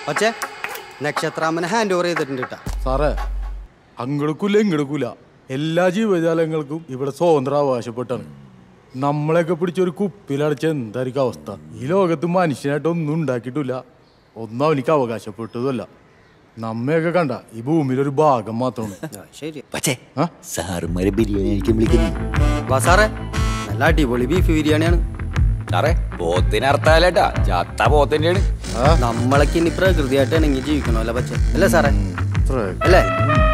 പക്ഷേ നക്ഷത്രാമനെ hand over ചെയ്തിട്ടുണ്ട് കേട്ടാ സാറേ അങ്ങടുക്കൂല ഇങ്ങടുക്കൂല എല്ലാ ജീവജാലങ്ങൾക്കും ഇവിടെ സ്വാതന്ത്ര്യം അവകാശപ്പെട്ടാണ് നമ്മളെയൊക്കെ പിടിച്ചൊരു കുപ്പിയിലടച്ച എന്തായിരിക്കും അവസ്ഥ ഈ ലോകത്ത് മനുഷ്യനായിട്ട് ഒന്നും ഉണ്ടാക്കിയിട്ടില്ല ഒന്നും അവനിക്ക് അവകാശപ്പെട്ടതുമല്ല നമ്മയൊക്കെ കണ്ട ഈ ഭൂമിയിലൊരു ഭാഗം മാത്രമാണ് ആ, ശരി പക്ഷേ ആ? സാറുമാരെ ബിരിയാണി കഴിക്കാൻ വിളിക്കുന്നു വാ സാറേ നല്ല അടിപൊളി ബീഫ് ബിരിയാണിയാണ് സാറേ പോത്തിന് അർത്ഥമല്ലേട്ടാ ചത്ത പോത്തിന്റെയാണ് നമ്മളൊക്കെ ഇനി പ്രകൃതിയായിട്ട് ഇണങ്ങി ജീവിക്കണമല്ലോ പക്ഷേ അല്ലേ സാറേ ഇത്ര അല്ലേ